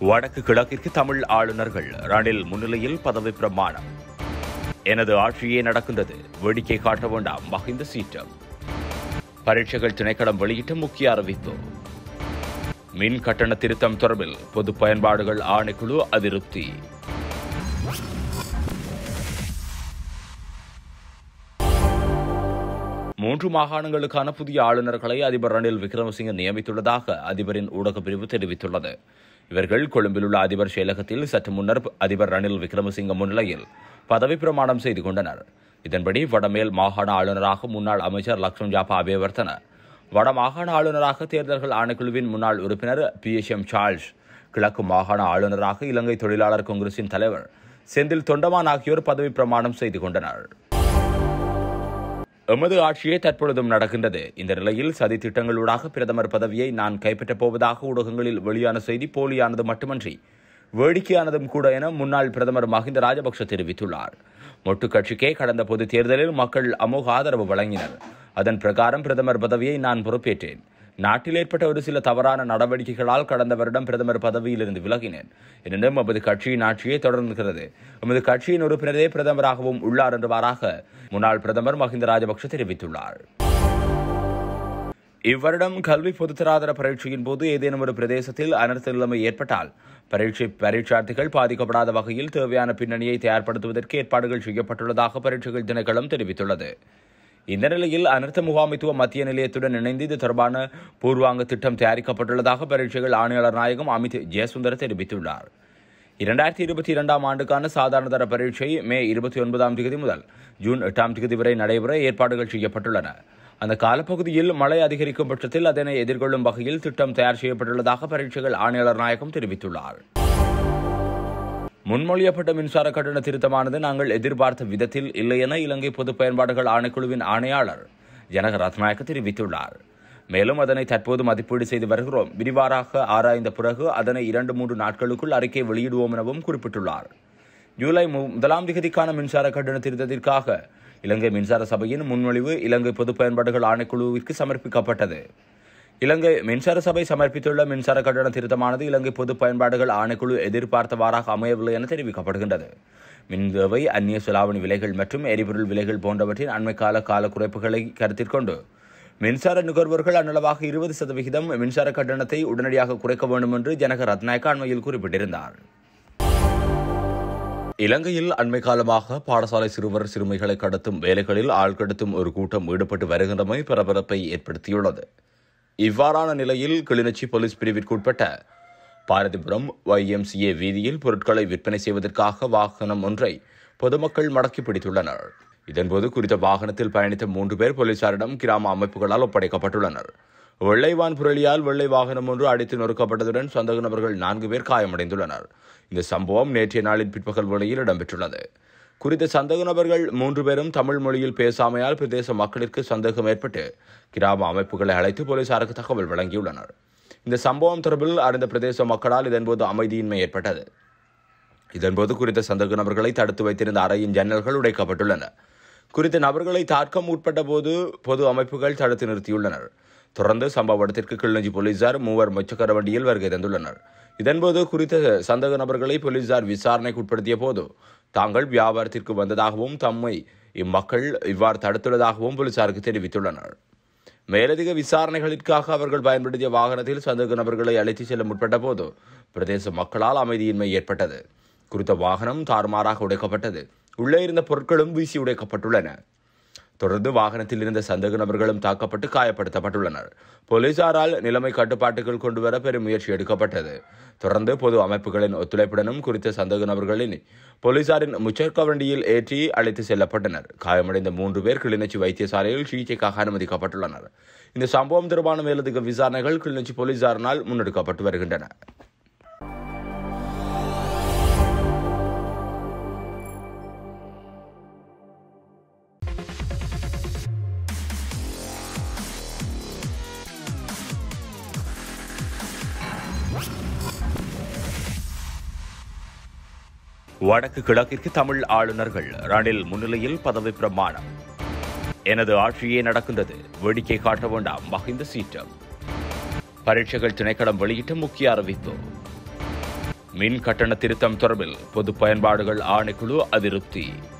வடக்கு கிழக்கிற்கு தமிழ் ஆளுநர்கள் ரணில் முன்னிலையில் பதவி பிரமாணம் எனது ஆட்சியே நடக்கின்றது வேடிக்கை காட்ட வேண்டாம் மகிந்த சீற்றம் பரீட்சைகள் திணைக்களம் வெளியிட்ட முக்கிய அறிவிப்பு மின் கட்டண திருத்தம் தொடர்பில் பொது பயன்பாடுகள் ஆணைக்குழு அதிருப்தி மூன்று மாகாணங்களுக்கான புதிய ஆளுநர்களை அதிபர் ரணில் விக்ரமசிங்க நியமித்துள்ளதாக அதிபரின் ஊடகப் பிரிவு தெரிவித்துள்ளது இவர்கள் கொழும்பில் உள்ள அதிபர் செயலகத்தில் சற்று முன்னர் அதிபர் ரணில் விக்ரமசிங்க முன்னிலையில் பதவி பிரமாணம் செய்து கொண்டனர் இதன்படி வடமேல் மாகாண ஆளுநராக முன்னாள் அமைச்சர் லக்ஷ்மண் ஜாபா அபேவர்த்தன வட மாகாண ஆளுநராக தேர்தல்கள் ஆணைக்குழுவின் முன்னாள் உறுப்பினர் பி எஸ் எம் சார்ல்ஸ் கிழக்கு மாகாண ஆளுநராக இலங்கை தொழிலாளர் காங்கிரசின் தலைவர் செந்தில் தொண்டமான் ஆகியோர் பதவி பிரமாணம் செய்து கொண்டனர் எமது ஆட்சியே தற்பொழுதும் நடக்கின்றது இந்த நிலையில் சதி திட்டங்களூடாக பிரதமர் பதவியை நான் கைப்பற்றப் போவதாக ஊடகங்களில் வெளியான செய்தி போலியானது மட்டுமன்றி வேடிக்கையானதும் கூட என முன்னாள் பிரதமர் மஹிந்த ராஜபக்ஷ தெரிவித்துள்ளார் மொட்டு கட்சிக்கே கடந்த பொது தேர்தலில் மக்கள் அமோக ஆதரவு வழங்கினர் அதன் பிரகாரம் பிரதமர் பதவியை நான் பொறுப்பேற்றேன் நாட்டில் ஏற்பட்ட ஒரு சில தவறான நடவடிக்கைகளால் கடந்த வருடம் பிரதமர் பதவியிலிருந்து விலகினேன் எனினும் எமது கட்சியின் ஆட்சியே தொடர்கிறது எமது கட்சியின் உறுப்பினரே பிரதமராகவும் உள்ளார் என்றவாறாக முன்னாள் பிரதமர் மஹிந்த ராஜபக்ஷ தெரிவித்துள்ளார் இவ்வருடம் கல்வி பொதுத்தராதர பரீட்சையின் போது ஏதேனும் ஒரு பிரதேசத்தில் அனர்த்த நிலைமை ஏற்பட்டால் பரீட்சை பரீட்சார்த்திகள் பாதிக்கப்படாத வகையில் தேவையான பின்னணியை தயார்படுத்துவதற்கு ஏற்பாடுகள் செய்யப்பட்டுள்ளதாக பரீட்சைகள் திணைக்களம் தெரிவித்துள்ளது இந்த நிலையில் அனர்த்த முகாமைத்துவ மத்திய நிலையத்துடன் இணைந்து இது தொடர்பான பூர்வாங்க திட்டம் தயாரிக்கப்பட்டுள்ளதாக பரீட்சைகள் ஆணையாளர் நாயகம் அமித் ஜெயசுந்தர் தெரிவித்துள்ளார் இரண்டாயிரத்தி இருபத்தி இரண்டாம் ஆண்டுக்கான சாதாரண தர பரீட்சை மே இருபத்தி ஒன்பதாம் தேதி முதல் ஜூன் எட்டாம் தேதி வரை நடைபெற ஏற்பாடுகள் செய்யப்பட்டுள்ளன அந்த காலப்பகுதியில் மழை அதிகரிக்கும் பட்சத்தில் அதனை எதிர்கொள்ளும் வகையில் திட்டம் தயார் செய்யப்பட்டுள்ளதாக பரீட்சைகள் ஆணையாளர் நாயகம் தெரிவித்துள்ளார் முன்மொழியப்பட்ட மின்சார கட்டண திருத்தமானது நாங்கள் எதிர்பார்த்த விதத்தில் இல்லை என இலங்கை பொது பயன்பாடுகள் ஆணைக்குழுவின் ஆணையாளர் ஜனக ரத்நாயக்க தெரிவித்துள்ளார் மேலும் அதனை தற்போது மதிப்பீடு செய்து வருகிறோம் விரிவாராக ஆராய்ந்த பிறகு அதனை இரண்டு மூன்று நாட்களுக்குள் அறிக்கை வெளியிடுவோம் எனவும் குறிப்பிட்டுள்ளார் ஜூலை மு- முதலாம் திகதிக்கான மின்சார கட்டண திருத்தத்திற்காக இலங்கை மின்சார சபையின் முன்மொழிவு இலங்கை பொது பயன்பாடுகள் ஆணைக்குழுவிற்கு சமர்ப்பிக்கப்பட்டது இலங்கை மின்சார சபை சமர்ப்பித்துள்ள மின்சார கட்டண திருத்தமானது இலங்கை பொது பயன்பாடுகள் ஆணைக்குழு எதிர்பார்த்தவாறாக அமையவில்லை என தெரிவிக்கப்படுகின்றது மின் தேவை அந்நிய செலாவணி விலைகள் மற்றும் எரிபொருள் விலைகள் போன்றவற்றின் அண்மைக்கால கால குறைப்புகளை கருத்தில் கொண்டு மின்சார நுகர்வோர்கள் அந்நளவாக இருபது சதவிகிதம் மின்சார கட்டணத்தை உடனடியாக குறைக்க வேண்டும் என்று ஜனக ரத்நாயக்க அண்மையில் குறிப்பிட்டிருந்தார் இலங்கையில் அண்மை காலமாக பாடசாலை சிறுவர் சிறுமிகளை கடத்தும் வேலைகளில் ஆள் கடத்தும் ஒரு கூட்டம் ஈடுபட்டு வருகின்றமை பரபரப்பை ஏற்படுத்தியுள்ளது இவ்வாறான நிலையில் கிளிநொச்சி போலீஸ் பிரிவிற்குட்பட்ட பாரதிபுரம் YMCA வீதியில் பொருட்களை விற்பனை செய்வதற்காக வாகனம் ஒன்றை பொதுமக்கள் மடக்கி பிடித்துள்ளனர் இதன்போது குறித்த வாகனத்தில் பயணித்த மூன்று பேர் போலீசாரிடம் கிராம அமைப்புகளால் ஒப்படைக்கப்பட்டுள்ளனர் வெள்ளைவான் புரளியால் வெள்ளை வாகனம் ஒன்று அடித்து நொறுக்கப்பட்டதுடன் சந்தேக நபர்கள் நான்கு பேர் காயமடைந்துள்ளனர் இந்த சம்பவம் நேற்றைய நாளின் பிற்பகல் வேளையில் இடம்பெற்றுள்ளது குறித்த சந்தேக நபர்கள் மூன்று பேரும் தமிழ் மொழியில் பேசாமையால் பிரதேச மக்களிற்கு சந்தேகம் ஏற்பட்டு கிராம அமைப்புகளை அழைத்து போலீசாருக்கு தகவல் வழங்கியுள்ளனர் இந்த சம்பவம் தொடர்பில் அறிந்த பிரதேச மக்களால் இதன்போது அமைதியின்மை ஏற்பட்டது இதன்போது குறித்த சந்தேக நபர்களை தடுத்து வைத்திருந்த அறையின் ஜன்னல்கள் உடைக்கப்பட்டுள்ளன குறித்த நபர்களை தாக்க முற்பட்ட போது பொது அமைப்புகள் தடுத்து நிறுத்தியுள்ளனர் தொடர்ந்து சம்பவ இடத்திற்கு கிளிநொச்சி போலீசார் மூவர் மொச்சக்கர வண்டியில் வருகை தந்துள்ளனர் இதன்போது குறித்த சந்தேக நபர்களை போலீசார் விசாரணைக்கு உட்படுத்திய போது தாங்கள் வியாபாரத்திற்கு வந்ததாகவும் தம்மை இம்மக்கள் இவ்வாறு தடுத்துள்ளதாகவும் போலீசாருக்கு தெரிவித்துள்ளனர் மேலதிக விசாரணைகளுக்காக அவர்கள் பயன்படுத்திய வாகனத்தில் சந்தேக நபர்களை அழைத்துச் செல்ல முற்பட்ட போது பிரதேச மக்களால் அமைதியின்மை ஏற்பட்டது குறித்த வாகனம் தாறுமாறாக உடைக்கப்பட்டது உள்ளே இருந்த பொருட்களும் வீசி உடைக்கப்பட்டுள்ளன தொடர்ந்து வாகனத்தில் இருந்த சந்தேக நபர்களும் தாக்கப்பட்டு காயப்படுத்தப்பட்டுள்ளனர் போலீசாரால் நிலைமை கட்டுப்பாட்டுக்குள் கொண்டுவர பெரும் முயற்சி எடுக்கப்பட்டது தொடர்ந்து பொது அமைப்புகளின் ஒத்துழைப்புடனும் குறித்த சந்தேக நபர்களின் போலீசாரின் முச்சர்க்க வண்டியில் ஏற்றி அழைத்து செல்லப்பட்டனர் காயமடைந்த மூன்று பேர் கிளிநொச்சி வைத்தியசாலையில் சிகிச்சைக்காக அனுமதிக்கப்பட்டுள்ளனர் இந்த சம்பவம் தொடர்பான மேலதிக விசாரணைகள் கிளிநொச்சி போலீசாரினால் முன்னெடுக்கப்பட்டு வருகின்றன வடக்கு கிழக்கிற்கு தமிழ் ஆளுநர்கள் ரணில் முன்னிலையில் பதவி பிரமாணம் எனது ஆட்சியே நடக்கின்றது வேடிக்கை காட்ட வேண்டாம் மகிந்த சீற்றம் பரீட்சைகள் திணைக்களம் வெளியிட்ட முக்கிய அறிவிப்பு மின் கட்டண திருத்தம் தொடர்பில் பொது பயன்பாடுகள் ஆணைக்குழு அதிருப்தி